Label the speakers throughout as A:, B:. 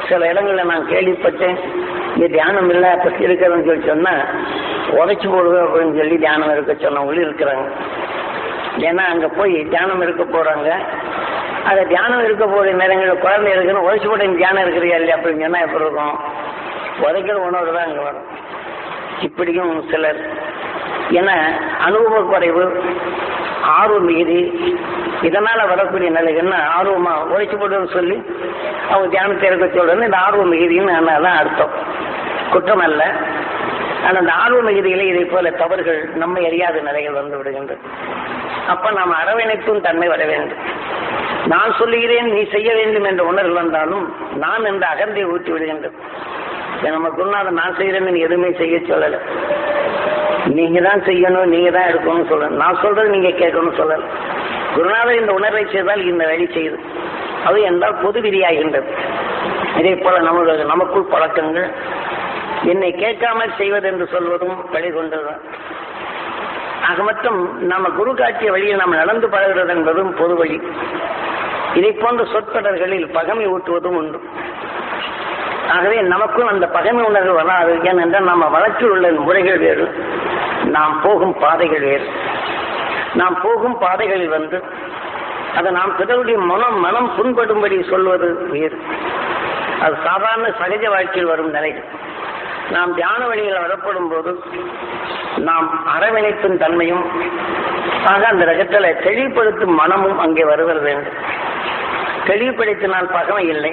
A: சில இடங்கள்ல நான் கேள்விப்பட்டேன் இங்க தியானம் இல்லை பத்தி இருக்கிறதுன்னு சொல்லி சொன்னா உதைச்சு போடுவேன் அப்படின்னு சொல்லி தியானம் இருக்க சொன்னவங்களும் இருக்கிறாங்க ஏன்னா அங்க போய் தியானம் இருக்க போறாங்க அந்த தியானம் இருக்க போற நேரங்களில் குழந்தை இருக்குன்னு உழைச்சு போட்டு நீ தியானம் இருக்கிறியா இல்லையா அப்படின்னு சொன்னா எப்படி இருக்கும் உதைக்கிற உணர்வு தான் அங்க வரும் இப்படியும் சிலர் ஏன்னா அனுபவ குறைவு ஆர்வ மிகுதி இதனால வரக்கூடிய நிலைகள்னா ஆர்வமா உழைச்சு போடுன்னு சொல்லி அவங்க தியானத்தை இருக்க சொல்றது இந்த ஆர்வ மிகுதின்னு தான் அர்த்தம் குற்றம் அல்ல ஆனா அந்த ஆர்வ மிகுதியிலே இதை போல தவறுகள் நம்மை அறியாத நிலைகள் வந்து விடுகின்றது அப்ப நாம் அரவணைப்பும் தன்மை வர வேண்டும் நான் சொல்லுகிறேன் நீ செய்ய வேண்டும் என்ற உணர்வு வந்தாலும் நான் என்ற அகந்தை ஊற்றி விடுகின்றது நம்ம குருநாதன் நான் செய்யறேன்னு நீ எதுவுமே செய்ய சொல்லல நீங்க தான் செய்யணும் நீங்க தான் எடுக்கணும்னு சொல்லணும் நான் சொல்றது நீங்க கேட்கணும்னு சொல்லல குருநாதர் இந்த உணர்வை செய்தால் இந்த வழி செய்யுது அது என்றால் பொது விதியாகின்றது இதே போல நமக்கு நமக்குள் பழக்கங்கள் என்னை கேட்காமல் செய்வது என்று சொல்வதும் வழி கொண்டதுதான் ஆக மட்டும் நம்ம குரு காட்டிய வழியில் நாம் நடந்து பழகிறது என்பதும் பொது வழி இதை போன்ற சொற்கடல்களில் பகமை ஊட்டுவதும் உண்டு ஆகவே நமக்கும் அந்த பகைமை உணர்வு வராது ஏனென்றால் நம்ம வழக்கில் உள்ள முறைகள் வேறு நாம் போகும் பாதைகள் வேறு நாம் போகும் பாதைகளில் வந்து அதை நாம் பிறருடைய மனம் மனம் புண்படும்படி சொல்வது வேறு அது சாதாரண சகஜ வாழ்க்கையில் வரும் நிலைகள் நாம் தியான வழியில் வரப்படும் போது நாம் அரவணைப்பின் தன்மையும் ஆக அந்த ரகத்தில் தெளிவுபடுத்தும் மனமும் அங்கே வருதல் வேண்டும் தெளிவுபடுத்தினால் பகமை இல்லை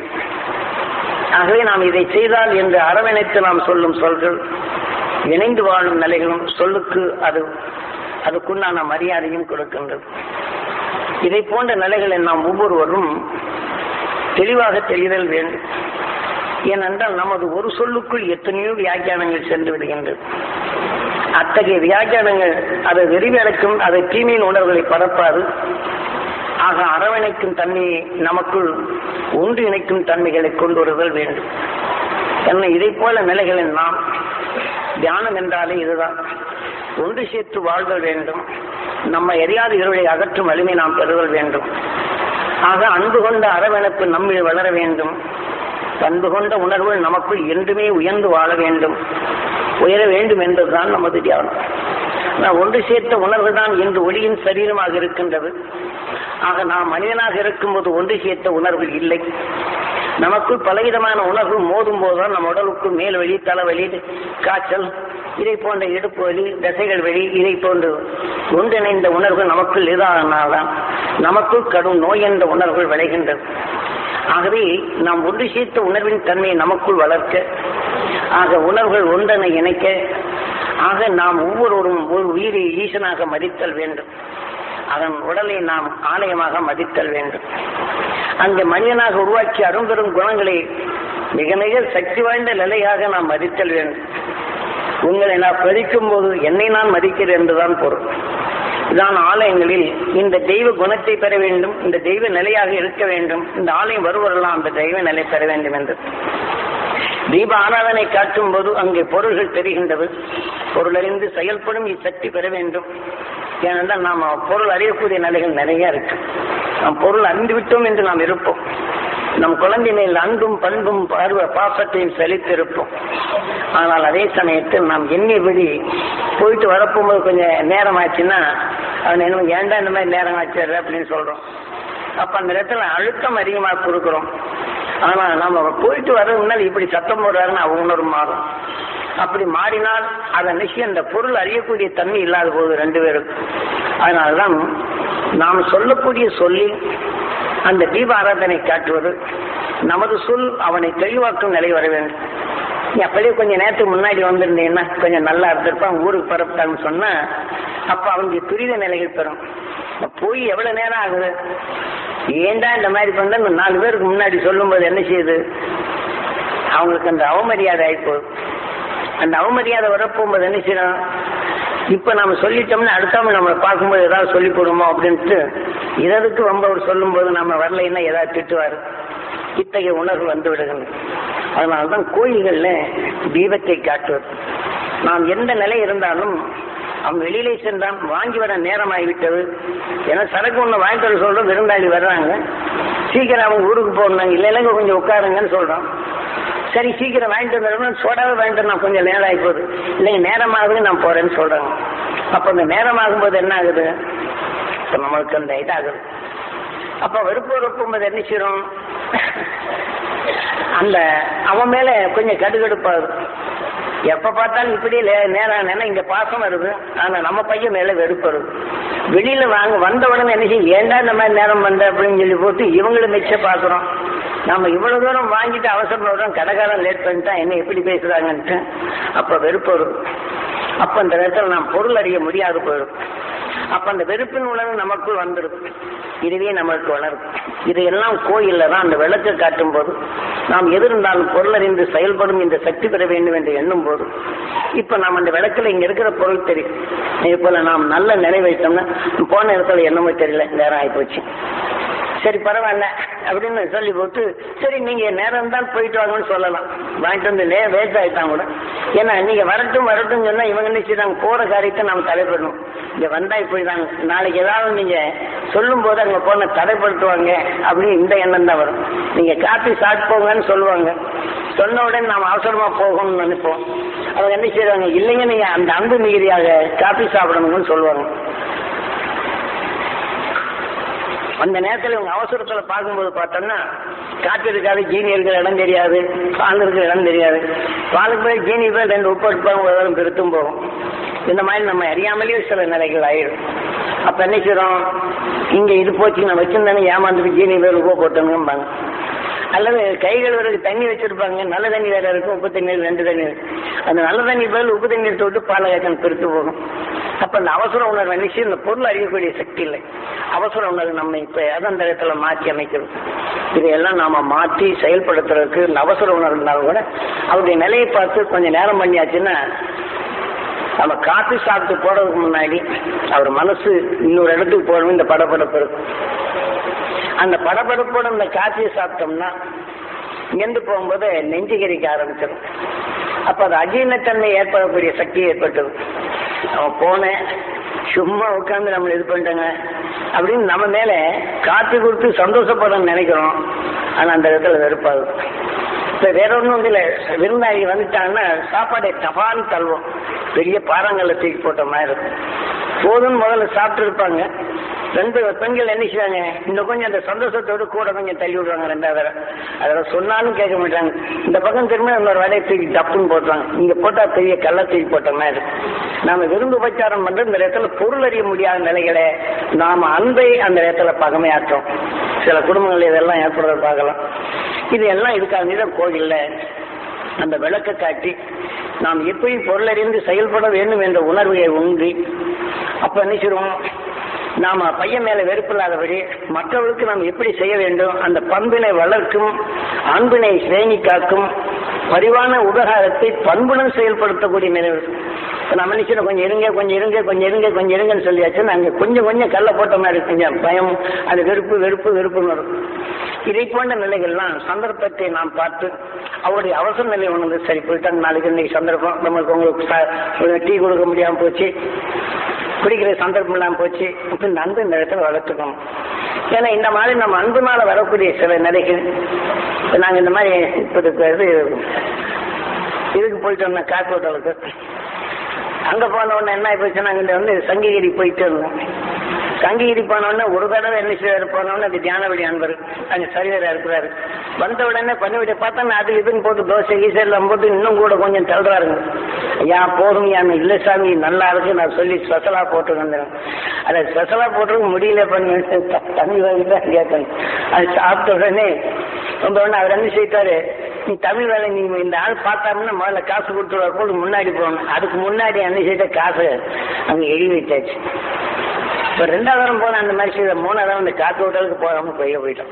A: ஆகவே நாம் இதை செய்தால் என்று அரவணைத்து நாம் சொல்லும் சொல்கள் இணைந்து வாழும் நிலைகளும் சொல்லுக்கு அது அதுக்குண்டான மரியாதையும் கொடுக்கின்றது இதை போன்ற நிலைகளை நாம் ஒவ்வொருவரும் தெளிவாக தெரிதல் வேண்டும் ஏனென்றால் நமது ஒரு சொல்லுக்குள் எத்தனையோ வியாக்கியானங்கள் சென்று விடுகின்றது அத்தகைய வியாக்கியானங்கள் அதை வெறிவிளக்கும் அதை தீமையின் உணர்வுகளை பரப்பாது ஆக அரவணைக்கும் தன்மையை நமக்குள் ஒன்று இணைக்கும் தன்மைகளை கொண்டு வருதல் வேண்டும் என்ன இதை போல நிலைகளில் நாம் தியானம் என்றாலே இதுதான் ஒன்று சேர்த்து வாழ்தல் வேண்டும் நம்ம எரியாத இருளை அகற்றும் வலிமை நாம் பெறுதல் வேண்டும் ஆக அன்பு கொண்ட அரவணைப்பு நம்மில் வளர வேண்டும் அன்பு கொண்ட உணர்வு நமக்குள் என்றுமே உயர்ந்து வாழ வேண்டும் உயர வேண்டும் என்பதுதான் நமது தியானம் நான் ஒன்று சேர்த்த உணர்வு தான் இன்று ஒளியின் சரீரமாக இருக்கின்றது ஆக நாம் மனிதனாக இருக்கும்போது ஒன்று சேர்த்த உணர்வு இல்லை நமக்குள் பலவிதமான உணர்வு மோதும் போதுதான் நம்ம உடலுக்கு மேல் வலி தலைவலி காய்ச்சல் இதை போன்ற இடுப்பு வலி தசைகள் வலி இதை போன்று ஒன்றிணைந்த உணர்வு நமக்குள் இதானால்தான் நமக்குள் கடும் நோய் என்ற உணர்வுகள் விளைகின்றது ஆகவே நாம் ஒன்று சேர்த்த உணர்வின் தன்மையை நமக்குள் வளர்க்க ஆக உணர்வுகள் ஒன்றனை இணைக்க ஆக நாம் ஒவ்வொருவரும் ஒரு உயிரை ஈசனாக மதித்தல் வேண்டும் அதன் உடலை நாம் ஆலயமாக மதித்தல் வேண்டும் அந்த மனிதனாக உருவாக்கிய அரும்பெரும் குணங்களை மிக மிக சக்தி வாய்ந்த நிலையாக நாம் மதித்தல் வேண்டும் உங்களை நான் பதிக்கும் போது என்னை நான் மதிக்கிறேன் என்றுதான் பொருள் இதான் ஆலயங்களில் இந்த தெய்வ குணத்தை பெற வேண்டும் இந்த தெய்வ நிலையாக இருக்க வேண்டும் இந்த ஆலயம் வருவரெல்லாம் அந்த தெய்வ நிலை பெற வேண்டும் என்று தீப ஆராதனை காட்டும் போது அங்கே பொருள்கள் தெரிகின்றது பொருள் அறிந்து செயல்படும் இச்சக்தி பெற வேண்டும் ஏனென்றால் நாம் பொருள் அறியக்கூடிய நிலைகள் நிறைய இருக்கு நாம் பொருள் அறிந்து விட்டோம் என்று நாம் இருப்போம் நம் குழந்தை மேல் அன்பும் பண்பும் பார்வ பாசத்தையும் செலுத்திருப்போம் ஆனால் அதே சமயத்தில் நாம் எண்ணியபடி போயிட்டு வரப்போகும்போது கொஞ்சம் நேரம் ஆச்சுன்னா அவன் என்ன ஏன்டா இந்த மாதிரி நேரம் ஆச்சு அப்படின்னு சொல்றோம் அப்ப அந்த இடத்துல அழுத்தம் அதிகமாக கொடுக்குறோம் ஆனா நம்ம போயிட்டு வர முன்னால் இப்படி சத்தம் போடுறாருன்னு அவங்க உணர்வு மாறும் அப்படி மாறினால் அதை நிச்சயம் அந்த பொருள் அறியக்கூடிய தன்மை இல்லாத போது ரெண்டு பேரும் அதனால்தான் நாம் சொல்லக்கூடிய சொல்லி அந்த தீப ஆராதனை காட்டுவது நமது சொல் அவனை தெளிவாக்கும் நிலை வர வேண்டும் நீ அப்படியே கொஞ்சம் நேரத்துக்கு முன்னாடி வந்திருந்தீங்கன்னா கொஞ்சம் நல்லா இருந்திருப்பான் ஊருக்கு பரப்பிட்டாங்கன்னு சொன்னா அப்ப அவனுக்கு துரித நிலைகள் பெறும் போய் எவ்வளவு நேரம் ஆகுது ஏன்டா இந்த மாதிரி பண்ண இந்த நாலு பேருக்கு முன்னாடி சொல்லும்போது என்ன செய்யுது அவங்களுக்கு அந்த அவமரியாதை ஆயிப்போகுது அந்த அவமரியாதை வரப்போகும்போது என்ன செய்யணும் இப்ப நம்ம சொல்லிட்டோம்னா அடுத்தவங்க நம்மளை பார்க்கும்போது ஏதாவது சொல்லி கொடுமோ அப்படின்ட்டு இதற்கு ரொம்ப அவர் சொல்லும்போது நம்ம வரலைன்னா ஏதாவது திட்டுவாரு இத்தகைய உணர்வு வந்து விடுகின்றது அதனால்தான் கோயில்கள்ல தீபத்தை காட்டுவது நாம் எந்த நிலை இருந்தாலும் அவன் வெளியிலே சென்றான் வாங்கி வர நேரம் ஆகிவிட்டது ஏன்னா சரக்கு ஒன்று வாங்கிட்டு வர சொல்றோம் விருந்தாளி வர்றாங்க சீக்கிரம் அவங்க ஊருக்கு போடணும் இல்லை இல்லைங்க கொஞ்சம் உட்காருங்கன்னு சொல்றோம் சரி சீக்கிரம் வாங்கிட்டு வந்துடணும் சோடாவே வாங்கிட்டு நான் கொஞ்சம் நேரம் ஆகி போகுது இல்லைங்க நேரமாகுது நான் போறேன்னு சொல்றாங்க அப்ப இந்த நேரம் ஆகும்போது என்ன ஆகுது இப்ப நம்மளுக்கு அந்த இதாகுது அப்ப வெறுப்பு வெறுப்பும்போது என்ன செய்யறோம் அந்த அவன் மேல கொஞ்சம் கடுகடுப்பாகுது எப்ப பார்த்தாலும் இப்படி நேரம் நேரம் இங்க பாசம் வருது ஆனா நம்ம பையன் மேல வெறுப்பு வருது வெளியில வாங்க வந்த உடனே என்ன செய்யும் ஏன்டா இந்த மாதிரி நேரம் வந்த அப்படின்னு சொல்லி போட்டு இவங்களும் மிச்ச பாக்குறோம் நம்ம இவ்வளவு தூரம் வாங்கிட்டு அவசரப்படுறோம் கடைக்காரன் லேட் பண்ணிட்டா என்ன எப்படி பேசுறாங்கன்ட்டு அப்ப வெறுப்பு வரும் அப்ப அந்த நேரத்தில் நாம் பொருள் அறிய முடியாது போயிடும் அப்ப அந்த வெறுப்பின் உணர்வு நமக்குள் வந்துடும் இதுவே நம்மளுக்கு வளரும் இதையெல்லாம் கோயில்ல தான் அந்த விளக்கு காட்டும் போது நாம் எதிர்ந்தாலும் பொருள் அறிந்து செயல்படும் இந்த சக்தி பெற வேண்டும் என்று எண்ணும் போது இப்ப நாம் அந்த விளக்குல இங்க இருக்கிற பொருள் தெரியும் இப்ப நாம் நல்ல நிலை வைத்தோம்னா போன இடத்துல என்னமோ தெரியல நேரம் ஆயிப்போச்சு சரி பரவாயில்ல அப்படின்னு சொல்லி போட்டு சரி நீங்க நேரம் தான் போயிட்டு வாங்கன்னு சொல்லலாம் வாங்கிட்டு வந்து நே வேஸ்ட் ஆயிட்டாங்க கூட ஏன்னா நீங்க வரட்டும் வரட்டும் சொன்னா இவங்க என்ன செய்றாங்க போற காரியத்தை நாம் தடைப்படணும் இங்க வந்தா இப்படி தான் நாளைக்கு ஏதாவது நீங்க சொல்லும் போது அங்க போன தடைப்படுத்துவாங்க அப்படின்னு இந்த எண்ணம் தான் வரும் நீங்க காப்பி சாப்பிட்டு போங்கன்னு சொல்லுவாங்க சொன்ன உடனே நாம் அவசரமா போகணும்னு நினைப்போம் அவங்க என்ன செய்றாங்க இல்லைங்க நீங்க அந்த அன்பு மிகுதியாக காப்பி சாப்பிடணும்னு சொல்லுவாங்க அந்த நேரத்தில் இவங்க அவசரத்துல பார்க்கும்போது பார்த்தோம்னா காற்று இருக்காது ஜீனி இருக்கிற இடம் தெரியாது பால் இருக்கிற இடம் தெரியாது பாலுக்கு போய் ஜீனி போய் ரெண்டு உப்பு எடுப்பாங்க ஒரு தரம் பெருத்தும் போகும் இந்த மாதிரி நம்ம அறியாமலேயே சில நிலைகள் ஆயிடும் அப்ப என்ன செய்றோம் இங்க இது போச்சு நான் வச்சிருந்தானே ஏமாந்துட்டு ஜீனி பேர் உப்பு போட்டோம்பாங்க அல்லது கை கழுவுறதுக்கு தண்ணி வச்சிருப்பாங்க நல்ல தண்ணி வேற இருக்கும் உப்பு தண்ணி ரெண்டு தண்ணி இருக்கு. அந்த நல்ல தண்ணி பதில் உப்பு தண்ணி எடுத்து விட்டு பாலை காய்ச்சல் பெருத்து போகும் அப்ப அந்த அவசர உணர்வு நினைச்சு இந்த பொருள் அறியக்கூடிய சக்தி இல்லை அவசர உணர்வு நம்ம இப்ப அந்த இடத்துல மாற்றி அமைக்கிறது இதையெல்லாம் நாம மாற்றி செயல்படுத்துறதுக்கு இந்த அவசர உணர்வு இருந்தாலும் கூட அவருடைய நிலையை பார்த்து கொஞ்சம் நேரம் பண்ணியாச்சுன்னா நம்ம காப்பி சாப்பிட்டு போறதுக்கு முன்னாடி அவர் மனசு இன்னொரு இடத்துக்கு போகணும் இந்த படப்படப்பு இருக்கும் அந்த படபடப்போட இந்த காப்பியை சாப்பிட்டோம்னா இங்கிருந்து போகும்போது நெஞ்சு கறிக்க ஆரம்பிச்சிடும் அப்ப அது அஜீர்ணத்தன்மை ஏற்படக்கூடிய சக்தி ஏற்பட்டது அவன் போனேன் சும்மா உட்காந்து நம்மளை இது பண்ணிட்டாங்க அப்படின்னு நம்ம மேல காப்பி கொடுத்து சந்தோஷப்படணும்னு நினைக்கிறோம் ஆனா அந்த இடத்துல வெறுப்பாது இப்ப வேற ஒண்ணும் இல்ல விருந்தாளி வந்துட்டாங்கன்னா சாப்பாடை டபான்னு தள்ளுவோம் பெரிய பாறாங்கல்ல தூக்கி போட்ட மாதிரி இருக்கும் போதும்னு முதல்ல சாப்பிட்டு இருப்பாங்க ரெண்டு பெண்கள் என்ன செய்வாங்க இன்னும் கொஞ்சம் அந்த சந்தோஷத்தோடு கூட கொஞ்சம் தள்ளி விடுவாங்க ரெண்டாவது தடவை அதில் சொன்னாலும் கேட்க மாட்டாங்க இந்த பக்கம் திரும்ப இன்னொரு வடையை தூக்கி டப்புன்னு போட்டுறாங்க இங்க போட்டா பெரிய கல்லை தூக்கி போட்ட மாதிரி நாம விருந்து உபச்சாரம் பண்றது இந்த இடத்துல பொருள் அறிய முடியாத நிலைகளை நாம அன்பை அந்த இடத்துல பகமையாற்றோம் சில குடும்பங்கள் இதெல்லாம் ஏற்படுறத பார்க்கலாம் இது எல்லாம் இதுக்காக தான் கோயில்ல அந்த விளக்க காட்டி நாம் எப்படி பொருளறிந்து செயல்பட வேண்டும் என்ற உணர்வை உண்டு அப்ப என்ன செய்வோம் நாம பையன் மேல வெறுப்பில்லாதபடி மற்றவர்களுக்கு நாம் எப்படி செய்ய வேண்டும் அந்த பண்பினை வளர்க்கும் அன்பினை சேமி காக்கும் பரிவான உபகாரத்தை பண்புடன் செயல்படுத்தக்கூடிய நினைவு இப்ப நம்ம நினைச்சிடும் கொஞ்சம் இருங்க கொஞ்சம் இருங்க கொஞ்சம் இருங்க கொஞ்சம் இருங்கன்னு சொல்லியாச்சு நாங்க கொஞ்சம் கொஞ்சம் கல்ல போட்ட மாதிரி இருக்குங்க பயம் அது வெறுப்பு வெறுப்பு வெறுப்புன்னு வரும் இதை போன்ற நிலைகள்லாம் சந்தர்ப்பத்தை நாம் பார்த்து அவருடைய அவசர நிலை உணர்ந்து சரி போயிட்டாங்க நாளைக்கு இன்னைக்கு சந்தர்ப்பம் நம்மளுக்கு உங்களுக்கு ச- ஒரு டீ கொடுக்க முடியாம போச்சு குடிக்கிற சந்தர்ப்பம் இல்லாம போச்சு இப்ப இந்த அன்பு இந்த இடத்துல வளர்த்துக்கணும் ஏன்னா இந்த மாதிரி நம்ம அன்புனால வரக்கூடிய சில நிலைகள் இப்ப நாங்க இந்த மாதிரி இப்ப இதுக்கு இது இதுக்கு போயிட்டு வந்தோம் காக்கு ஹோட்டலுக்கு அங்க போன உடனே என்ன ஆயிப்போச்சு நாங்க இங்க வந்து சங்ககிரி போயிட்டு இருந்தோம் சங்ககிரி போன உடனே ஒரு தடவை என்ன செய்வாரு போன உடனே அது தியானவடி அன்பர் அங்க சரிவரா இருக்கிறாரு வந்த உடனே பண்ணிவிட பார்த்தா நான் அது இதுன்னு போட்டு தோசை கீசை எல்லாம் போட்டு இன்னும் கூட கொஞ்சம் தள்ளுறாருங்க ஐயா போதும் யான் இல்ல சாமி நல்லா இருக்கு நான் சொல்லி ஸ்பெஷலா போட்டு வந்தேன் அதை ஸ்பெஷலா போட்டு முடியல பண்ணி தண்ணி வாங்கிட்டு தான் கேட்கணும் அது சாப்பிட்ட உடனே வந்த உடனே அவர் என்ன செய்தாரு நீ தமிழ் வேலை நீ இந்த ஆள் பார்த்தாருன்னா முதல்ல காசு கொடுத்துருவார் போது முன்னாடி போகணும் அதுக்கு முன்னாடி என்ன செய்த காசு அங்க எழுதி வச்சாச்சு இப்ப ரெண்டாவது தரம் போன அந்த மாதிரி செய்த மூணாவது தரம் இந்த காத்து ஹோட்டலுக்கு போகாம போய் போயிட்டோம்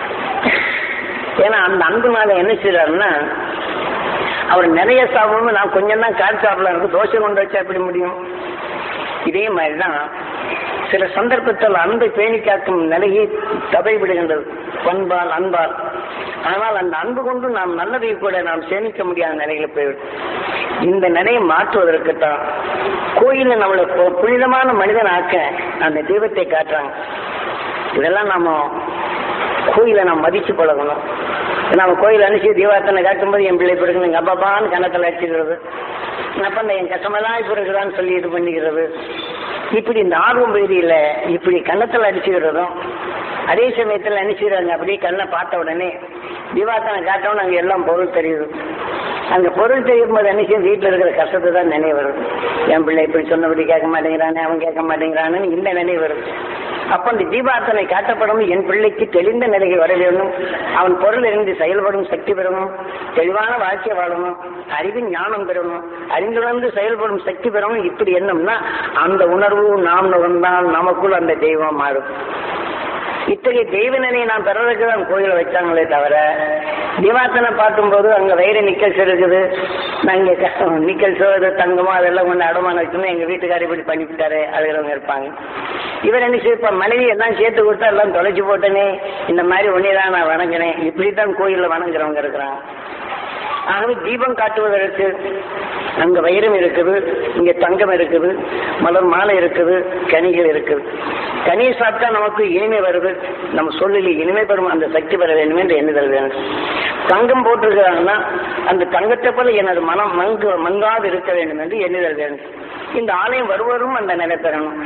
A: ஏன்னா அந்த அன்புனால என்ன செய்யறாருன்னா அவர் நிறைய சாப்பிடணும் நான் கொஞ்சம் தான் காட்டு சாப்பிடலாம் இருக்கு தோசை கொண்டு வச்சா எப்படி முடியும் இதே மாதிரிதான் சில சந்தர்ப்பத்தில் அன்பை பேணி காக்கும் நிலையை தடை விடுகின்றது பண்பால் அன்பால் ஆனால் அந்த அன்பு கொண்டு நாம் நல்லதை கூட நாம் சேமிக்க முடியாத நிலையில போய்விடும் இந்த நிலையை மாற்றுவதற்குத்தான் கோயில நம்மளை ஒரு புனிதமான மனிதன் ஆக்க அந்த தெய்வத்தை காட்டுறாங்க இதெல்லாம் நாம கோயிலை நாம் மதிச்சு பழகணும் நம்ம கோயில் அனுப்பிச்சு தீபார்த்தனை காட்டும்போது என் பிள்ளை பிறகு எங்க அப்பாப்பான்னு கணத்தில் அடிச்சுக்கிறது அப்ப இந்த என் கஷ்டமெல்லாம் இப்ப இருக்குதான்னு சொல்லி இது பண்ணிக்கிறது இப்படி இந்த ஆர்வம் பகுதியில இப்படி கன்னத்தில் அடிச்சுக்கிறதும் அதே சமயத்தில் நினைச்சுக்கிறாங்க அப்படியே கண்ணை பார்த்த உடனே தீபார்த்தனை காட்டவும் அங்க எல்லாம் பொருள் தெரியுது அந்த பொருள் தெரியும் போது நினைச்சு வீட்டில் இருக்கிற கஷ்டத்தை தான் நினைவு வரும் என் பிள்ளை இப்படி சொன்னபடி கேட்க மாட்டேங்கிறானே அவன் கேட்க மாட்டேங்கிறான்னு இந்த நினைவு வரும் அப்ப அந்த தீபார்த்தனை காட்டப்படும் என் பிள்ளைக்கு தெளிந்த நிலைக்கு வர வேண்டும் அவன் பொருள் இருந்து செயல்படும் சக்தி பெறணும் தெளிவான வாழ்க்கை வாழணும் அறிவின் ஞானம் பெறணும் அறிந்துணர்ந்து செயல்படும் சக்தி பெறணும் இப்படி என்னம்னா அந்த உணர்வு நாம் நுகர்ந்தால் நமக்குள் அந்த தெய்வம் மாறும் இத்தகைய தெய்வ நிலையை நான் பெறதுக்கு தான் கோயிலை வச்சாங்களே தவிர திவாத்தனை பார்க்கும்போது அங்க வயிறு நிக்கல்ஸ் இருக்குது நாங்க நிக்கல்ஸோ இது தங்கமோ அதெல்லாம் கொண்டு அடமான வச்சுன்னு எங்க வீட்டுக்காரர் இப்படி பண்ணிவிட்டாரு அதுகிறவங்க இருப்பாங்க இவர் என்ன செய்ய இப்ப மனைவி எல்லாம் சேர்த்து கொடுத்தா எல்லாம் தொலைச்சு போட்டனே இந்த மாதிரி ஒன்னேதான் நான் வணங்கினேன் இப்படித்தான் கோயில்ல வணங்குறவங்க இருக்கிறாங்க ஆகவே தீபம் காட்டுவதற்கு அங்க வைரம் இருக்குது இங்க தங்கம் இருக்குது மலர் மாலை இருக்குது கனிகள் இருக்குது கனியை சாப்பிட்டா நமக்கு இனிமை வருது நம்ம சொல்லில் இனிமை பெறும் அந்த சக்தி பெற வேண்டும் என்று எண்ணுதல் வேண்டும் தங்கம் போட்டிருக்கிறாங்கன்னா அந்த தங்கத்தை போல எனது மனம் மங்கு மங்காது இருக்க வேண்டும் என்று எண்ணுதல் வேண்டும் இந்த ஆலயம் வருவரும் அந்த நிலை பெறணும்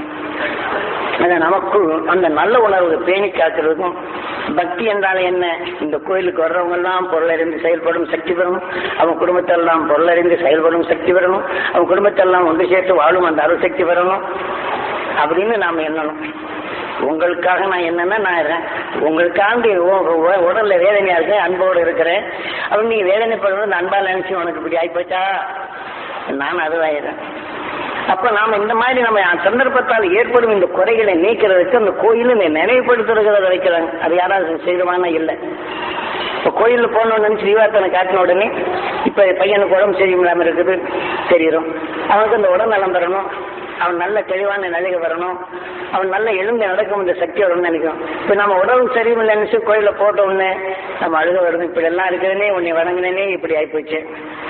A: அது நமக்குள் அந்த நல்ல உணர்வு பேணி காக்கிறதுக்கும் பக்தி என்றால் என்ன இந்த கோயிலுக்கு வர்றவங்க எல்லாம் பொருளறிந்து செயல்படும் சக்தி பெறணும் அவங்க குடும்பத்தெல்லாம் பொருளறிந்து செயல்படும் சக்தி பெறணும் அவங்க குடும்பத்தெல்லாம் ஒன்று சேர்த்து வாழும் அந்த அருள் சக்தி பெறணும் அப்படின்னு நாம் எண்ணணும் உங்களுக்காக நான் என்னன்னா நான் இருக்கேன் உங்களுக்காண்டி உ- உ- உடல்ல வேதனையா இருக்கு அன்போடு இருக்கிறேன் அப்ப நீ வேதனைப்படுறது இந்த அன்பா நினைச்சு உனக்கு இப்படி ஆயிப்போச்சா நான் அதுவாயிடுறேன் அப்ப நாம இந்த மாதிரி நம்ம சந்தர்ப்பத்தால் ஏற்படும் இந்த குறைகளை நீக்கிறதுக்கு அந்த கோயிலும் இந்த நினைவுபடுத்துறத வைக்கிறாங்க அது யாராவது செய்தவானா இல்லை இப்ப கோயில்ல போனோம்னு நினைச்சு தீபார்த்தனை காட்டின உடனே இப்ப பையனுக்கு உடம்பு சரியில்லாம இருக்குது தெரியும் அவனுக்கு அந்த உடல் நலம் பெறணும் அவன் நல்ல தெளிவான நிலைக்கு வரணும் அவன் நல்ல எழுந்து நடக்கும் இந்த சக்தி வரும்னு நினைக்கும் இப்ப நம்ம உடம்பு சரியில்லை நினைச்சு கோயில்ல போட்ட உடனே நம்ம அழுக வருது இப்படி எல்லாம் இருக்கிறனே உன்னை வணங்கினேனே இப்படி ஆயிப்போச்சு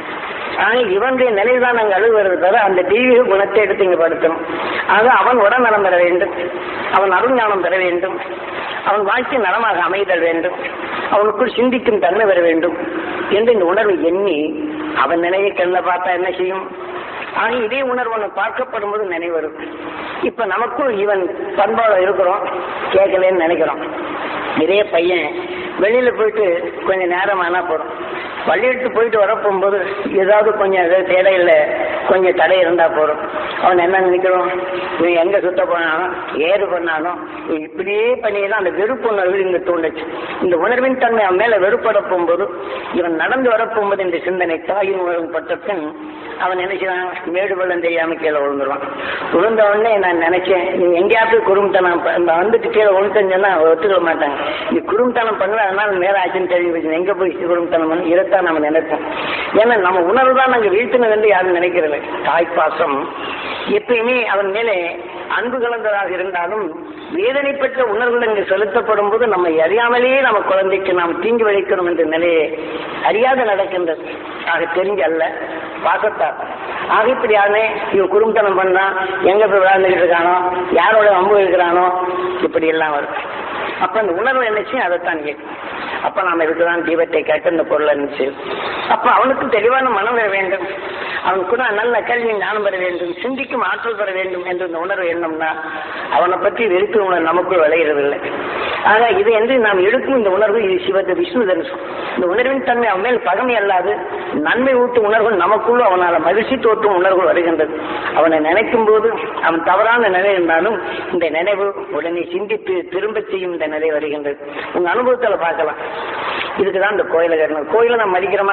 A: ஆனா இவனுடைய நிலைதான் நாங்கள் அழுகுறது தவிர அந்த தெய்வீக குணத்தை எடுத்து இங்க படுத்தணும் ஆக அவன் உடல்நலம் பெற வேண்டும் அவன் அருஞானம் பெற வேண்டும் அவன் வாழ்க்கை நலமாக அமைதல் வேண்டும் அவனுக்குள் சிந்திக்கும் தன்மை பெற வேண்டும் என்று இந்த உணர்வை எண்ணி அவன் நிலையை கண்ண பார்த்தா என்ன செய்யும் ஆக இதே உணர்வு ஒன்று பார்க்கப்படும் போது நினைவு வரும் இப்ப நமக்குள் இவன் பண்பாடு இருக்கிறோம் கேட்கலன்னு நினைக்கிறோம் இதே பையன் வெளியில போயிட்டு கொஞ்சம் நேரம் ஆனா போறோம் பள்ளியிட்டு போயிட்டு வர போகும்போது ஏதாவது கொஞ்சம் ஏதாவது தேடையில கொஞ்சம் தடை இருந்தா போறோம் அவன் என்ன நினைக்கிறோம் இவன் எங்க சுத்த போனாலும் ஏறு பண்ணாலும் இவன் இப்படியே பண்ணிதான் அந்த வெறுப்பு உணர்வு இங்க தூண்டுச்சு இந்த உணர்வின் தன்மை அவன் மேல வெறுப்பட போகும்போது இவன் நடந்து வர போகும்போது இந்த சிந்தனை தாயின் உணர்வு பட்ட பின் அவன் நினைச்சான் மேடு பள்ளம் தெரியாம கீழே விழுந்துருவான் விழுந்த உடனே நான் நினைச்சேன் நீ எங்கேயாவது குறும்புத்தனம் ப- இந்த வந்துட்டு கீழே விழுந்தேன்னு சொன்னா ஒத்துக்க மாட்டாங்க நீ குறும்புத்தனம் பண்ணல அதனால நேரம் ஆச்சுன்னு தெரிஞ்சு போச்சு எங்க போய் குறும்புத்தனம் பண்ணு இதைத்தான் நம்ம நினைப்போம் ஏன்னா நம்ம உணர்வு தான் நாங்க வீழ்த்தினது என்று யாரும் நினைக்கிறது தாய்ப்பாசம் எப்பயுமே அவன் மேலே அன்பு கலந்ததாக இருந்தாலும் வேதனைப்பட்ட உணர்வுகள் இங்கு செலுத்தப்படும் போது நம்மை அறியாமலேயே நம்ம குழந்தைக்கு நாம் தீங்கு விளைக்கிறோம் என்ற நிலையை அறியாத நடக்கின்றது ஆக தெரிஞ்ச அல்ல பாசத்தார் ஆக இப்படியானே இவன் குறும்புத்தனம் பண்ணான் எங்க போய் விளையாண்டுகிட்டு இருக்கானோ யாரோட வம்பு இருக்கிறானோ இப்படி எல்லாம் வரும் அப்ப அந்த உணர்வு என்னச்சு அதைத்தான் கேட்கும் அப்ப நாம இதுக்குதான் தீபத்தை கேட்டு இந்த பொருள் இருந்துச்சு அப்ப அவனுக்கு தெளிவான மனம் வர வேண்டும் அவன் கூட நல்ல கல்வி ஞானம் பெற வேண்டும் சிந்திக்கும் ஆற்றல் பெற வேண்டும் என்ற இந்த உணர்வு எண்ணம்னா அவனை பற்றி வெறுப்பு உணர்வு நமக்குள் விளையிறதில்லை ஆக இது என்று நாம் எடுக்கும் இந்த உணர்வு இது சிவத்து விஷ்ணு தரிசனம் இந்த உணர்வின் தன்மை அவன் மேல் பகமை அல்லாது நன்மை ஊட்டும் உணர்வுகள் நமக்குள்ள அவனால் மகிழ்ச்சி தோற்றும் உணர்வுகள் வருகின்றது அவனை நினைக்கும் போது அவன் தவறான நிலை இருந்தாலும் இந்த நினைவு உடனே சிந்தித்து திரும்ப செய்யும் இந்த நிலை வருகின்றது உங்க அனுபவத்துல பார்க்கலாம் இதுக்குதான் இந்த கோயிலை கட்டணும் கோயிலை நம்ம மதிக்கிறோமா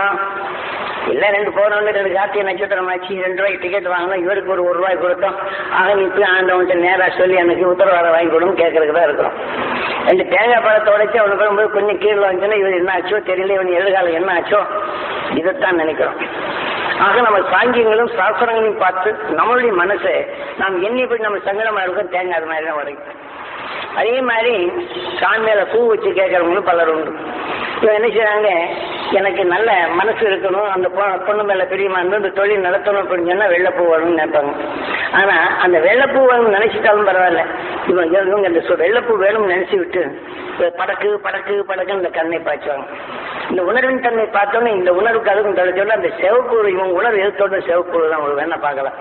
A: இல்ல ரெண்டு போனவங்க ரெண்டு கார்த்திகை நட்சத்திரம் ஆச்சு ரெண்டு ரூபாய்க்கு டிக்கெட் வாங்கணும் இவருக்கு ஒரு ஒரு ரூபாய் கொடுத்தோம் ஆக நீ போய் ஆண்டவன்கிட்ட நேரா சொல்லி எனக்கு உத்தரவாதம் வாங்கி கொடுன்னு கேட்கறதுக்கு தான் இருக்கிறோம் ரெண்டு தேங்காய் பழத்தை உடைச்சு அவனுக்கு வரும்போது கொஞ்சம் கீழே வந்துச்சுன்னா இவர் என்ன ஆச்சோ தெரியல இவன் எதிர்காலம் என்ன ஆச்சோ இதைத்தான் நினைக்கிறோம் ஆக நம்ம சாங்கியங்களும் சாஸ்திரங்களையும் பார்த்து நம்மளுடைய மனசை நாம் எண்ணிப்படி நம்ம சங்கடமா இருக்கும் தேங்காய் அது மாதிரி தான் உடைக்கும் அதே மாதிரி சாமி மேல பூ வச்சு கேட்கறவங்களும் பலர் உண்டு இவன் என்ன செய்றாங்க எனக்கு நல்ல மனசு இருக்கணும் அந்த பொ- பொண்ணு மேல பிரியமா இருந்து இந்த தொழில் நடத்தணும் அப்படின்னு சொன்னா வெள்ளப்பூ வரணும்னு நினைப்பாங்க ஆனா அந்த வெள்ளப்பூ வேணும்னு நினைச்சிட்டாலும் பரவாயில்ல இவங்க இவங்க இந்த சொ- வெள்ளப்பூ வேணும்னு நினைச்சு விட்டு இப்ப படக்கு படக்கு படக்கு இந்த கண்ணை பாய்ச்சுவாங்க இந்த உணர்வின் தன்மை பார்த்தோன்னே இந்த உணர்வுக்கு அதுக்கும் தடுச்சோட அந்த சிவப்பு இவங்க உணர்வு எதிர்த்தோட சிவப்பு தான் உங்களுக்கு வேணா பார்க்கலாம்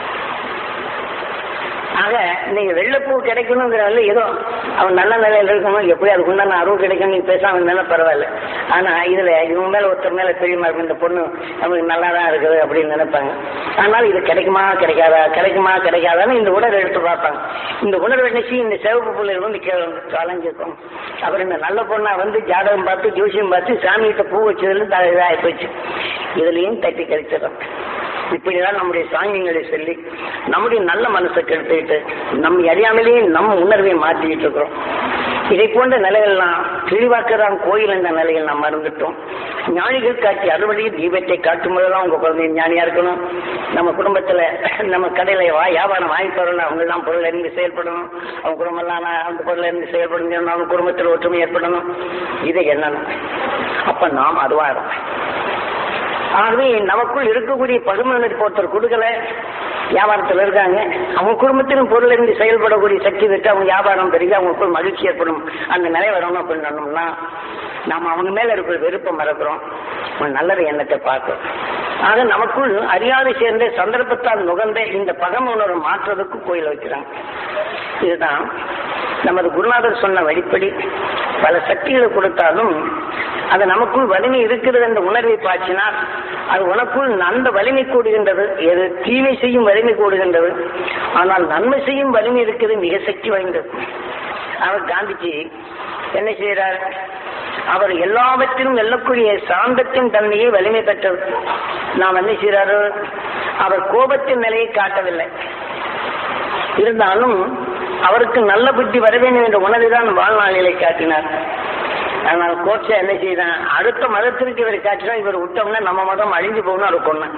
A: ஆக நீங்க வெள்ளப்பூ கிடைக்கணுங்கிறதுல ஏதோ அவன் நல்ல நிலையில இருக்கணும் எப்படி அதுக்கு உண்டான அருள் கிடைக்கும் நீங்க பேசாம இருந்தாலும் பரவாயில்ல ஆனா இதுல இவங்க மேல ஒருத்தர் மேல பெரியமா இருக்கும் இந்த பொண்ணு நமக்கு நல்லா தான் இருக்குது அப்படின்னு நினைப்பாங்க ஆனால் இது கிடைக்குமா கிடைக்காதா கிடைக்குமா கிடைக்காதான்னு இந்த உணர்வு எடுத்து பார்ப்பாங்க இந்த உணர்வு நினைச்சு இந்த சிவப்பு பிள்ளை வந்து கலைஞ்சிருக்கும் அப்புறம் இந்த நல்ல பொண்ணா வந்து ஜாதகம் பார்த்து ஜோசியம் பார்த்து சாமிகிட்ட பூ வச்சதுல த- இதாகி போச்சு இதுலயும் தட்டி கழிச்சிடும் இப்படிதான் நம்முடைய சாங்கியங்களை சொல்லி நம்முடைய நல்ல மனசை கெடுத்துக்கிட்டு நம்ம அறியாமலேயே நம்ம உணர்வை மாற்றிக்கிட்டு இருக்கிறோம் இதை போன்ற நிலைகள்லாம் தெளிவாக்கதான் கோயில் என்ற நிலையில் நாம் மறந்துட்டோம் ஞானிகள் காட்சி அறுவடையில் தீபத்தை காட்டும் போதெல்லாம் உங்க குழந்தை ஞானியா இருக்கணும் நம்ம குடும்பத்துல நம்ம கடையில வா வியாபாரம் வாங்கி தரணும் அவங்க எல்லாம் பொருள் இருந்து செயல்படணும் அவங்க குடும்பம் எல்லாம் அந்த பொருள் இருந்து செயல்படணும் அவங்க குடும்பத்தில் ஒற்றுமை ஏற்படணும் இதை எண்ணணும் அப்ப நாம் அதுவா இருக்கோம் ஆகவே நமக்குள் இருக்கக்கூடிய பகுமனுக்கு ஒருத்தர் கொடுக்கல வியாபாரத்தில் இருக்காங்க அவங்க குடும்பத்திலும் பொருள் இருந்து செயல்படக்கூடிய சக்தி பெற்று அவங்க வியாபாரம் பெருகி அவங்களுக்குள் மகிழ்ச்சி ஏற்படும் அந்த நிலை வரணும் அப்படின்னு சொன்னோம்னா நாம் அவங்க மேல இருக்கிற வெறுப்பை மறக்கிறோம் ஒரு நல்ல எண்ணத்தை பார்க்கிறோம் ஆக நமக்குள் அறியாது சேர்ந்த சந்தர்ப்பத்தால் நுகர்ந்த இந்த பகம உணர்வை மாற்றுறதுக்கு கோயில் வைக்கிறாங்க இதுதான் நமது குருநாதர் சொன்ன வழிப்படி பல சக்திகளை கொடுத்தாலும் அது நமக்குள் வலிமை இருக்கிறது என்ற உணர்வை பாய்ச்சினால் அது உனக்குள் அந்த வலிமை கூடுகின்றது எது தீமை செய்யும் வலிமை கூடுகின்றது ஆனால் நன்மை செய்யும் வலிமை இருக்கிறது மிக சக்தி வாய்ந்தது அவர் காந்திஜி என்ன செய்கிறார் அவர் எல்லாவற்றிலும் வெல்லக்கூடிய சாந்தத்தின் தன்மையை வலிமை பெற்றது நாம் என்ன செய்கிறாரு அவர் கோபத்தின் நிலையை காட்டவில்லை இருந்தாலும் அவருக்கு நல்ல புத்தி வர வேண்டும் என்ற உணர்வுதான் வாழ்நாளிலே காட்டினார் ஆனால் கோட்சா என்ன செய்தான் அடுத்த மதத்திற்கு இவர் காட்டினா இவர் விட்டோம்னா நம்ம மதம் அழிஞ்சு போகணும் அவர் கொண்டான்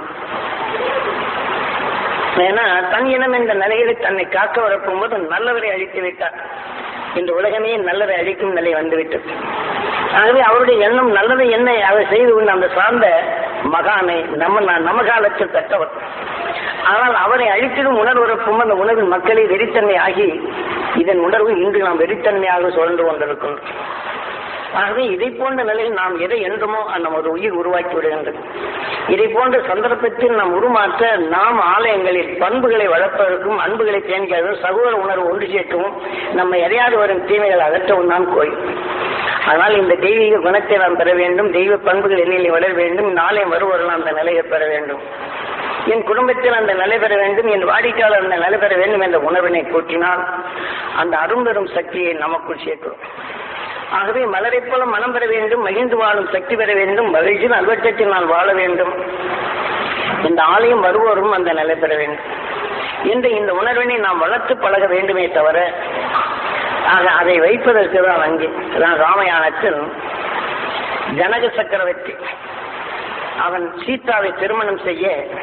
A: ஏன்னா தன் இனம் என்ற நிலையில தன்னை காக்க வரப்போகும்போது நல்லவரை அழித்து விட்டார் இந்த உலகமே நல்லதை அழிக்கும் நிலை வந்துவிட்டது ஆகவே அவருடைய எண்ணம் நல்லதை என்ன அவர் செய்து கொண்டு அந்த சார்ந்த மகானை நம்ம நம்ம காலத்தில் தட்டவர் ஆனால் அவரை அழித்திடும் உணர்வு வரப்பும் அந்த உணர்வின் மக்களை வெறித்தன்மை ஆகி இதன் உணர்வு இன்று நாம் வெறித்தன்மையாக சுழன்று கொண்டிருக்கின்றோம் ஆகவே இதை போன்ற நிலையில் நாம் எதை என்றுமோ நமது உயிர் உருவாக்கி விடுகின்றது இதை போன்ற சந்தர்ப்பத்தில் நாம் உருமாற்ற நாம் ஆலயங்களில் பண்புகளை வளர்ப்பதற்கும் அன்புகளை பேணிக்கிறதும் சகோதர உணர்வு ஒன்று சேர்க்கவும் நம்ம எதையாவது வரும் தீமைகள் அகற்றவும் தான் கோயில் ஆனால் இந்த தெய்வீக குணத்தை நாம் பெற வேண்டும் தெய்வ பண்புகள் எண்ணிலே வளர வேண்டும் நாளை வருவர்கள் அந்த நிலையை பெற வேண்டும் என் குடும்பத்தில் அந்த நிலை பெற வேண்டும் என் வாடிக்கையாளர் அந்த நிலை பெற வேண்டும் என்ற உணர்வினை கூட்டினால் அந்த அரும்பெரும் சக்தியை நமக்குள் சேர்க்கிறோம் ஆகவே மலரைப் போல மனம் பெற வேண்டும் மகிழ்ந்து வாழும் சக்தி பெற வேண்டும் மகிழ்ச்சியில் அல்வட்டத்தில் நான் வாழ வேண்டும் இந்த ஆலயம் வருவோரும் அந்த நிலை பெற வேண்டும் என்று இந்த உணர்வினை நாம் வளர்த்து பழக வேண்டுமே தவிர ஆக அதை வைப்பதற்கு தான் அங்கே நான் ராமயானத்தில் ஜனக சக்கரவர்த்தி அவன் சீதாவை திருமணம் செய்ய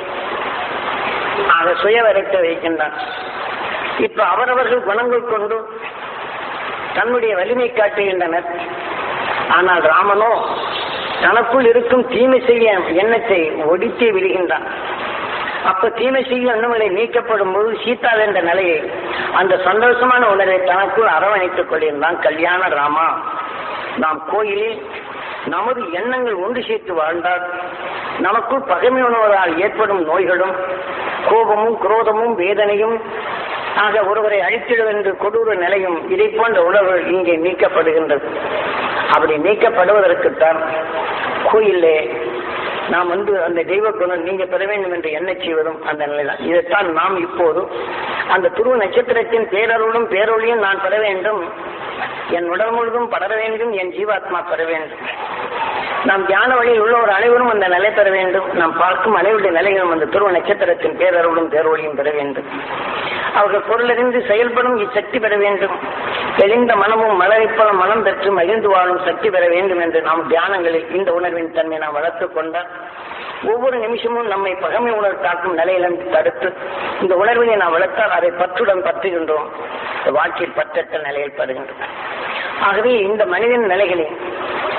A: ஆக சுயவரைக்க வைக்கின்றான் இப்ப அவரவர்கள் குணங்கள் கொண்டு தன்னுடைய வலிமை காட்டுகின்றனர் ஆனால் ராமனோ தனக்குள் இருக்கும் தீமை செய்ய எண்ணத்தை ஒடித்தே விடுகின்றான் அப்ப தீமை செய்யும் எண்ணங்களை நீக்கப்படும் போது சீதா என்ற நிலையை அந்த சந்தோஷமான உணர்வை தனக்குள் அரவணைத்துக் கொண்டிருந்தான் கல்யாண ராமா நாம் கோயிலில் நமது எண்ணங்கள் ஒன்று சேர்த்து வாழ்ந்தால் நமக்குள் பகைமை உணர்வதால் ஏற்படும் நோய்களும் கோபமும் குரோதமும் வேதனையும் ஆக ஒருவரை அழித்திடும் என்று கொடூர நிலையும் இதை போன்ற உணர்வுகள் இங்கே நீக்கப்படுகின்றது அப்படி நீக்கப்படுவதற்குத்தான் கோயிலே நாம் வந்து அந்த தெய்வ குணம் நீங்க பெற வேண்டும் என்று எண்ண செய்வதும் அந்த நிலைதான் இதைத்தான் நாம் இப்போது அந்த துருவ நட்சத்திரத்தின் பேரருளும் பேரொழியும் நான் பெற வேண்டும் என் உடல் முழுதும் படர வேண்டும் என் ஜீவாத்மா பெற வேண்டும் நாம் தியான வழியில் உள்ளவர் அனைவரும் அந்த நிலை பெற வேண்டும் நாம் பார்க்கும் அனைவருடைய நிலைகளும் அந்த துருவ நட்சத்திரத்தின் பேரருளும் பேரொழியும் பெற வேண்டும் அவர்கள் பொருளறிந்து செயல்படும் இச்சக்தி பெற வேண்டும் தெளிந்த மனமும் மலரைப்பல மனம் பெற்று மகிழ்ந்து வாழும் சக்தி பெற வேண்டும் என்று நாம் தியானங்களில் இந்த உணர்வின் தன்மை நாம் வளர்த்துக் கொண்டால் ஒவ்வொரு நிமிஷமும் நம்மை பகமை உணர்வு தாக்கும் நிலையிலிருந்து தடுத்து இந்த உணர்வினை நாம் வளர்த்தால் அதை பற்றுடன் பற்றுகின்றோம் வாழ்க்கையில் பற்றற்ற நிலையில் படுகின்றோம் ஆகவே இந்த மனிதன் நிலைகளில்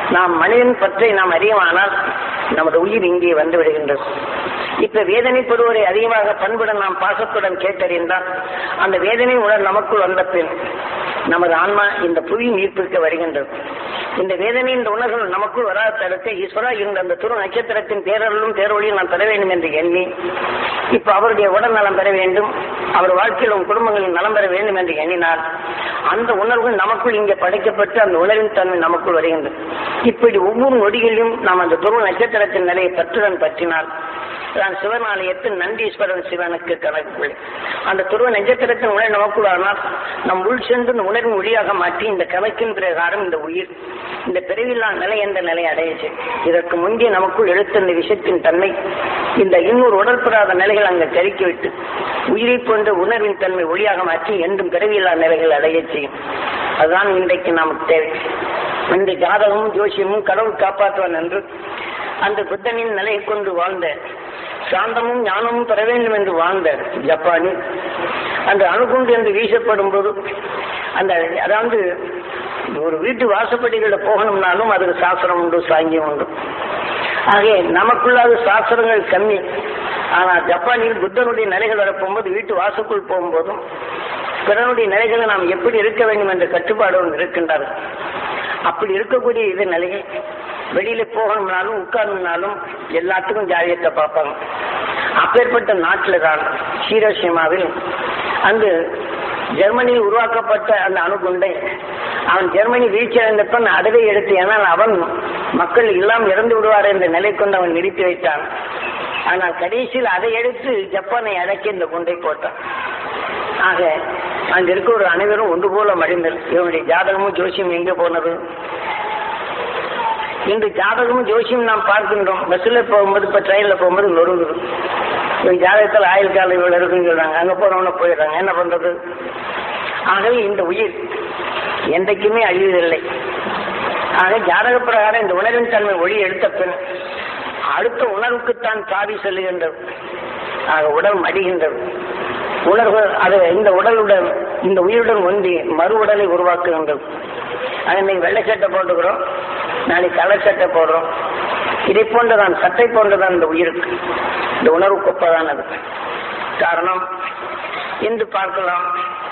A: நாம் மனிதன் பற்றி நாம் அறியமானால் நமது உயிர் இங்கே வந்து விடுகின்றது இப்ப வேதனைப்படுவரை அதிகமாக பண்புடன் நாம் பாசத்துடன் கேட்டறிந்தால் அந்த வேதனை உடல் நமக்குள் வந்த பின் நமது ஆன்மா இந்த புவி நீர்ப்பிற்க வருகின்றது இந்த வேதனை இந்த உணர்வுகள் நமக்குள் வராத தடுக்க ஈஸ்வரா இந்த அந்த துரு நட்சத்திரத்தின் பேரர்களும் பேரொழியும் நான் பெற வேண்டும் என்று எண்ணி இப்ப அவருடைய உடல் நலம் பெற வேண்டும் அவர் வாழ்க்கையில் உன் குடும்பங்களின் நலம் பெற வேண்டும் என்று எண்ணினார் அந்த உணர்வுகள் நமக்குள் இங்கே படைக்கப்பட்டு அந்த உணர்வின் தன்மை நமக்குள் வருகின்றது இப்படி ஒவ்வொரு நொடிகளிலும் நாம் அந்த துருவ நட்சத்திரத்தின் நிலையை பற்றுடன் பற்றினால் நான் சிவனாலயத்தில் நந்தீஸ்வரன் சிவனுக்கு கணக்கு அந்த துருவ நட்சத்திரத்தின் உணர் நமக்குள் ஆனால் நம் உள் சென்று இந்த உணர்வின் ஒளியாக மாற்றி இந்த கணக்கின் பிரகாரம் இந்த உயிர் இந்த பிறவில்லா நிலை என்ற நிலை அடையச்சு இதற்கு முன்பே நமக்குள் எழுத்த இந்த விஷயத்தின் தன்மை இந்த இன்னொரு உடற்படாத நிலைகள் அங்கு கருக்கிவிட்டு உயிரை போன்ற உணர்வின் தன்மை ஒளியாக மாற்றி என்றும் பிறவியில்லா நிலைகள் அடைய செய்யும் அதுதான் இன்றைக்கு நமக்கு தேவை இந்த ஜாதகமும் ஜோசியமும் கடவுள் காப்பாற்றுவான் என்று அந்த புத்தனின் நிலையை கொண்டு வாழ்ந்த சாந்தமும் ஞானமும் பெற வேண்டும் என்று வாழ்ந்த ஜப்பானில் அந்த அணுகுண்டு என்று வீசப்படும் போது அந்த அதாவது ஒரு வீட்டு வாசப்படிகளில் போகணும்னாலும் அதுக்கு சாஸ்திரம் உண்டு சாங்கியம் உண்டு ஆகவே நமக்குள்ளாத சாஸ்திரங்கள் கம்மி ஆனால் ஜப்பானில் புத்தனுடைய நிலைகள் வரப்போகும்போது வீட்டு வாசக்குள் போகும்போதும் பிறனுடைய நிலைகளை நாம் எப்படி இருக்க வேண்டும் என்ற கட்டுப்பாடு இருக்கின்றார்கள் அப்படி இருக்கக்கூடிய இது நிலையை வெளியில போகணும்னாலும் உட்காரணும்னாலும் எல்லாத்துக்கும் ஜாதியத்தை பார்ப்பாங்க அப்பேற்பட்ட நாட்டில் தான் ஹீரோஷிமாவில் அங்கு ஜெர்மனியில் உருவாக்கப்பட்ட அந்த அணுகுண்டை அவன் ஜெர்மனி வீழ்ச்சி அடைந்தப்பன் அதவே எடுத்து ஏனால் அவன் மக்கள் எல்லாம் இறந்து விடுவார் என்ற நிலை கொண்டு அவன் நிறுத்தி வைத்தான் ஆனால் கடைசியில் அதை எடுத்து ஜப்பானை அடக்கி இந்த குண்டை போட்டான் ஆக அங்க இருக்க ஒரு அனைவரும் ஒன்று போல மடிந்தது இவனுடைய ஜாதகமும் ஜோசியம் எங்கே போனது இன்று ஜாதகமும் ஜோசியம் நாம் பார்க்கின்றோம் பஸ்ல போகும்போது இப்ப ட்ரெயின்ல போகும்போது நொறுங்குது இவங்க ஜாதகத்தில் ஆயுள் காலம் இவ்வளவு இருக்குன்னு சொல்றாங்க அங்க போறவன போயிடுறாங்க என்ன பண்றது ஆகவே இந்த உயிர் என்றைக்குமே அழிவதில்லை ஆக ஜாதக பிரகாரம் இந்த உணர்வின் தன்மை ஒளி எடுத்த பின் அடுத்த உணர்வுக்குத்தான் தாவி செல்லுகின்றது ஆக உடல் மடிகின்றது உணர்வு அது இந்த உடலுடன் இந்த உயிருடன் ஒன்றி மறு உடலை உருவாக்குகின்றது அது இன்னைக்கு வெள்ளை சட்டை போட்டுக்கிறோம் நாளைக்கு கலர் சட்டை போடுறோம் இதை போன்றதான் சட்டை போன்றதான் இந்த உயிருக்கு இந்த உணர்வு கொப்பதானது காரணம் இன்று பார்க்கலாம்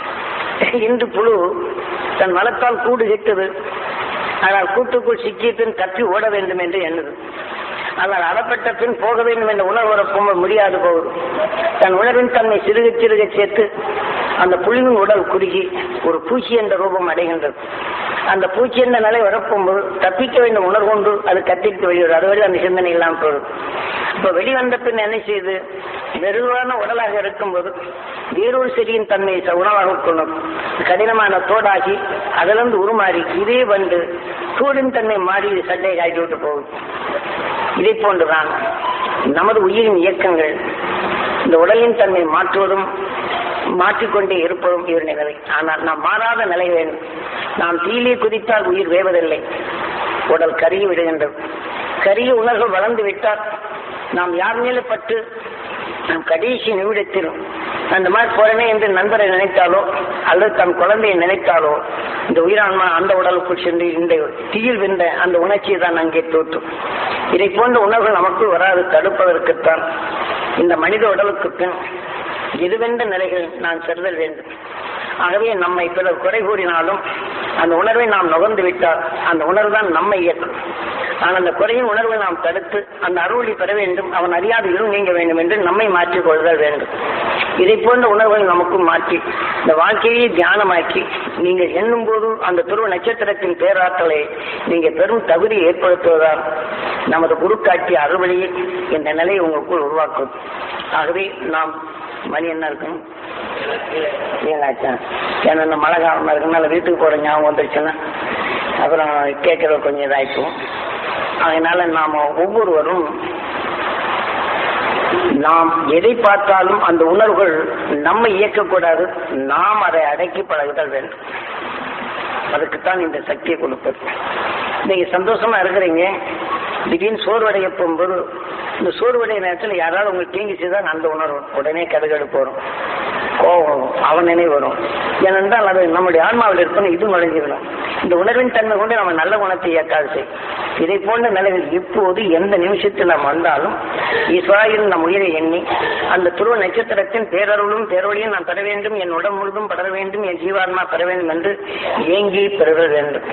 A: இன்று புழு தன் மலத்தால் கூடு கெட்டது ஆனால் கூட்டுக்குள் சிக்கிட்டு தப்பி ஓட வேண்டும் என்று எண்ணுது ஆனால் அறப்பட்ட பின் போக வேண்டும் என்ற உணர்வு வரப்போக முடியாது போகுது தன் உணர்வின் தன்மை சிறுக சிறுக சேர்த்து அந்த புலிவின் உடல் குறுகி ஒரு பூச்சி என்ற ரூபம் அடைகின்றது அந்த பூச்சி என்ற நிலை வரப்போகும்போது தப்பிக்க வேண்டும் உணர்வு கொண்டு அது கத்திட்டு வெளியிடும் அதுவரை அந்த சிந்தனை இல்லாமல் போகுது இப்ப வெளிவந்த பின் என்ன செய்யுது மெருவான உடலாக இருக்கும்போது வேறொரு செடியின் தன்மையை ச- உணவாக கொள்ளும் கடினமான தோடாகி அதிலிருந்து உருமாறி இதே வந்து தூளின் தன்மை மாறி சட்டையை காய்ச்சி விட்டு போகுது இதை போன்றுதான் நமது உயிரின் இயக்கங்கள் இந்த உடலின் தன்மை மாற்றுவதும் மாற்றிக்கொண்டே இருப்பதும் இவருடைய நிலை ஆனால் நாம் மாறாத நிலை வேண்டும் நாம் தீயிலே குதித்தால் உயிர் வேவதில்லை உடல் கருகி விடுகின்றது கரிய உணர்வு வளர்ந்து விட்டால் நாம் யார் மேல பட்டு நம் கடைசி நிமிடத்தில் அந்த மாதிரி போறமே என்று நண்பரை நினைத்தாலோ அல்லது தன் குழந்தையை நினைத்தாலோ இந்த உயிரான்மா அந்த உடலுக்குள் சென்று இந்த தீயில் வென்ற அந்த உணர்ச்சியை தான் அங்கே தோற்றும் இதை போன்ற உணர்வுகள் நமக்குள் வராது தடுப்பதற்குத்தான் இந்த மனித உடலுக்கு பின் எதுவென்ற நிலைகள் நான் செல்தல் வேண்டும் ஆகவே நம்மை பிறர் குறை கூறினாலும் அந்த உணர்வை நாம் நுகர்ந்து விட்டால் அந்த உணர்வு தான் நம்மை இயக்கும் ஆனால் அந்த குறையின் உணர்வை நாம் தடுத்து அந்த அருளி பெற வேண்டும் அவன் அறியாத இருள் நீங்க வேண்டும் என்று நம்மை மாற்றிக் கொள்தல் வேண்டும் இதை போன்ற உணர்வுகள் நமக்கும் மாற்றி இந்த வாழ்க்கையை தியானமாக்கி நீங்கள் எண்ணும் போது அந்த துருவ நட்சத்திரத்தின் பேராற்றலை நீங்க பெரும் தகுதி ஏற்படுத்துவதால் நமது குரு காட்டிய அறுவழியை இந்த நிலையை உங்களுக்குள் உருவாக்கும் ஆகவே நாம் மணி என்ன இருக்கும் ஏழாச்சா ஏன்னா இந்த மழை காலமா இருக்கனால வீட்டுக்கு போற ஞாபகம் வந்துருச்சுன்னா அப்புறம் கேட்கறது கொஞ்சம் இதாயிக்கும் அதனால நாம ஒவ்வொருவரும் நாம் எதை பார்த்தாலும் அந்த உணர்வுகள் நம்மை இயக்கக்கூடாது நாம் அதை அடக்கி பழகுதல் வேண்டும் அதுக்குத்தான் இந்த சக்தியை கொடுப்பது நீங்க சந்தோஷமா இருக்கிறீங்க திடீர்னு சோர்வடைய போகும்போது இந்த சோர்வடைய நேரத்தில் யாராவது உங்களுக்கு தீங்கி செய்தால் அந்த உணர்வு உடனே கடுகடுப்பு வரும் கோபம் வரும் அவன் நினைவு வரும் ஏனென்றால் அது நம்முடைய ஆன்மாவில் இருக்கணும் இது நுழைஞ்சிடணும் இந்த உணர்வின் தன்மை கொண்டு நம்ம நல்ல குணத்தை இயக்காது செய் இதை போன்ற நிலைகள் இப்போது எந்த நிமிஷத்தில் நாம் வந்தாலும் ஈஸ்வராயில் நம் உயிரை எண்ணி அந்த துருவ நட்சத்திரத்தின் பேரருளும் பேரொழியும் நான் பெற வேண்டும் என் உடல் முழுதும் படர வேண்டும் என் ஜீவாத்மா பெற வேண்டும் என்று ஏங்கி பெறுவது வேண்டும்